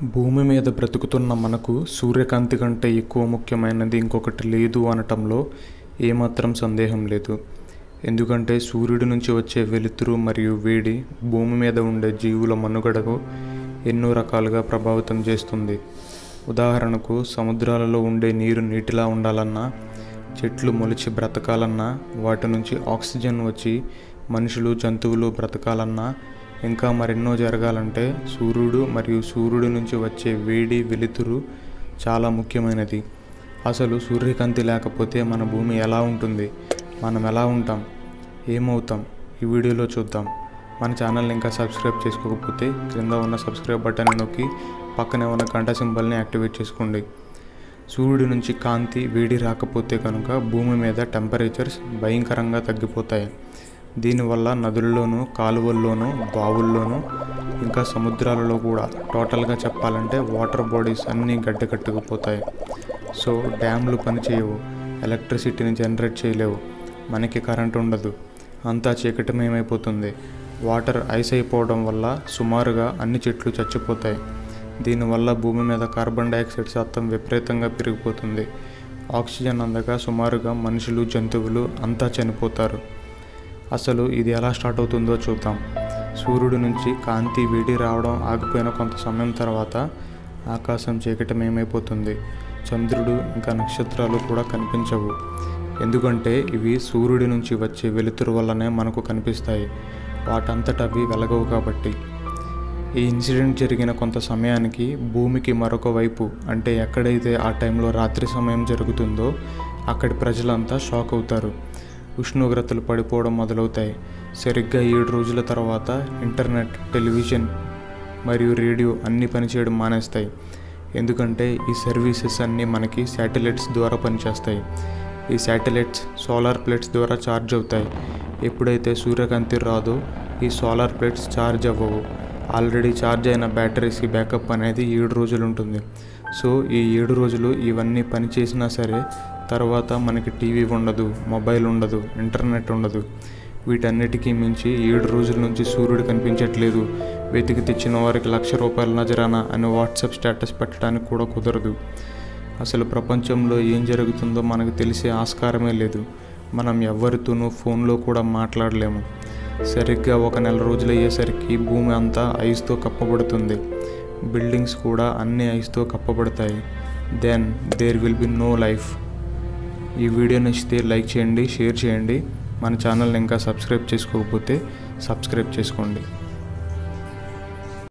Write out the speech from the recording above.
భూమి మీద బ్రతుకుతున్న మనకు సూర్యకాంతి కంటే ఎక్కువ ముఖ్యమైనది ఇంకొకటి లేదు అనటంలో ఏమాత్రం సందేహం లేదు ఎందుకంటే సూర్యుడి నుంచి వచ్చే వెలుతురు మరియు వేడి భూమి మీద ఉండే జీవుల మనుగడకు ఎన్నో రకాలుగా ప్రభావితం చేస్తుంది ఉదాహరణకు సముద్రాలలో ఉండే నీరు నీటిలా ఉండాలన్నా చెట్లు మొలిచి బ్రతకాలన్నా వాటి నుంచి ఆక్సిజన్ వచ్చి మనుషులు జంతువులు బ్రతకాలన్నా ఇంకా మరెన్నో జరగాలంటే సూర్యుడు మరియు సూర్యుడి నుంచి వచ్చే వేడి వెలుతురు చాలా ముఖ్యమైనది అసలు సూర్యకాంతి లేకపోతే మన భూమి ఎలా ఉంటుంది మనం ఎలా ఉంటాం ఏమవుతాం ఈ వీడియోలో చూద్దాం మన ఛానల్ని ఇంకా సబ్స్క్రైబ్ చేసుకోకపోతే క్రింద ఉన్న సబ్స్క్రైబ్ బటన్ నొక్కి పక్కనే ఉన్న గంట సింబల్ని యాక్టివేట్ చేసుకోండి సూర్యుడి నుంచి కాంతి వేడి రాకపోతే కనుక భూమి మీద టెంపరేచర్స్ భయంకరంగా తగ్గిపోతాయి దీనివల్ల నదుల్లోనూ కాలువల్లోనూ బావుల్లోనూ ఇంకా సముద్రాలలో కూడా టోటల్గా చెప్పాలంటే వాటర్ బాడీస్ అన్నీ గడ్డకట్టుకుపోతాయి సో డ్యామ్లు పనిచేయవు ఎలక్ట్రిసిటీని జనరేట్ చేయలేవు మనకి కరెంట్ ఉండదు అంతా చీకటమయమైపోతుంది వాటర్ ఐస్ అయిపోవడం వల్ల సుమారుగా అన్ని చెట్లు చచ్చిపోతాయి దీనివల్ల భూమి మీద కార్బన్ డైఆక్సైడ్ శాతం విపరీతంగా పెరిగిపోతుంది ఆక్సిజన్ అందక సుమారుగా మనుషులు జంతువులు అంతా చనిపోతారు అసలు ఇది ఎలా స్టార్ట్ అవుతుందో చూద్దాం సూర్యుడి నుంచి కాంతి వేడి రావడం ఆగిపోయిన కొంత సమయం తర్వాత ఆకాశం చీకటం ఏమైపోతుంది చంద్రుడు ఇంకా నక్షత్రాలు కూడా కనిపించవు ఎందుకంటే ఇవి సూర్యుడి నుంచి వచ్చే వెలుతురు వల్లనే మనకు కనిపిస్తాయి వాటంతట అవి వెలగవు కాబట్టి ఈ ఇన్సిడెంట్ జరిగిన కొంత సమయానికి భూమికి మరొక వైపు అంటే ఎక్కడైతే ఆ టైంలో రాత్రి సమయం జరుగుతుందో అక్కడి ప్రజలంతా షాక్ అవుతారు ఉష్ణోగ్రతలు పడిపోవడం మొదలవుతాయి సరిగ్గా ఏడు రోజుల తర్వాత ఇంటర్నెట్ టెలివిజన్ మరియు రేడియో అన్నీ పనిచేయడం మానేస్తాయి ఎందుకంటే ఈ సర్వీసెస్ అన్నీ మనకి శాటిలైట్స్ ద్వారా పనిచేస్తాయి ఈ శాటిలైట్స్ సోలార్ ప్లేట్స్ ద్వారా ఛార్జ్ అవుతాయి ఎప్పుడైతే సూర్యకాంతి రాదో ఈ సోలార్ ప్లేట్స్ ఛార్జ్ అవ్వవు ఆల్రెడీ ఛార్జ్ అయిన బ్యాటరీస్కి బ్యాకప్ అనేది ఏడు రోజులు ఉంటుంది సో ఈ ఏడు రోజులు ఇవన్నీ పనిచేసినా సరే తర్వాత మనకి టీవీ ఉండదు మొబైల్ ఉండదు ఇంటర్నెట్ ఉండదు వీటన్నిటికీ మించి ఏడు రోజుల నుంచి సూర్యుడు కనిపించట్లేదు వెతికి తెచ్చిన వారికి లక్ష రూపాయల నజరానా అని వాట్సాప్ స్టేటస్ పెట్టడానికి కూడా కుదరదు అసలు ప్రపంచంలో ఏం జరుగుతుందో మనకు తెలిసే ఆస్కారమే లేదు మనం ఎవరితోనూ ఫోన్లో కూడా మాట్లాడలేము సరిగ్గా ఒక నెల రోజులు అయ్యేసరికి భూమి అంతా ఐస్తో కప్పబడుతుంది బిల్డింగ్స్ కూడా అన్ని ఐస్తో కప్పబడతాయి then there will be no life ఈ వీడియో నచ్చితే లైక్ చేయండి షేర్ చేయండి మన ఛానల్ని ఇంకా సబ్స్క్రైబ్ చేసుకోకపోతే సబ్స్క్రైబ్ చేసుకోండి